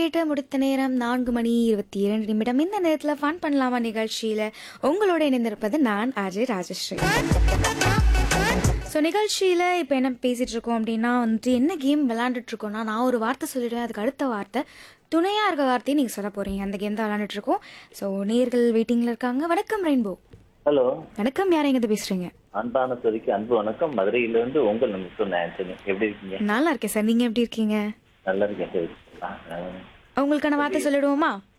கேட்டு முடித்த நேரம் நான்கு மணி இருபத்தி இரண்டு நிமிடம் இந்த நேரத்தில் ஃபன் பண்ணலாமா நிகழ்ச்சியில் உங்களோட இணைந்திருப்பது நான் அஜய் ராஜஸ்ரீ ஸோ நிகழ்ச்சியில் இப்போ என்ன பேசிகிட்டு இருக்கோம் அப்படின்னா வந்துட்டு என்ன கேம் விளாண்டுட்டு இருக்கோம்னா நான் ஒரு வார்த்தை சொல்லிடுவேன் அதுக்கு அடுத்த வார்த்தை துணையாக இருக்க வார்த்தையை நீங்கள் சொல்ல போகிறீங்க அந்த கேம் தான் விளாண்டுட்டு இருக்கோம் ஸோ நேர்கள் வெயிட்டிங்கில் இருக்காங்க வணக்கம் ரெயின்போ ஹலோ வணக்கம் யார் எங்கே பேசுகிறீங்க அன்பான சொதிக்கு அன்பு வணக்கம் மதுரையிலிருந்து உங்கள் நம்பிக்கை ஆண்டனி எப்படி இருக்கீங்க நல்லா இருக்கேன் சார் நீங்கள் எப்படி இருக்கீங்க நல்லா இருக்கேன் சரி ஆ, உங்களுக்கான வார்த்தை சொல்லிடுவோமா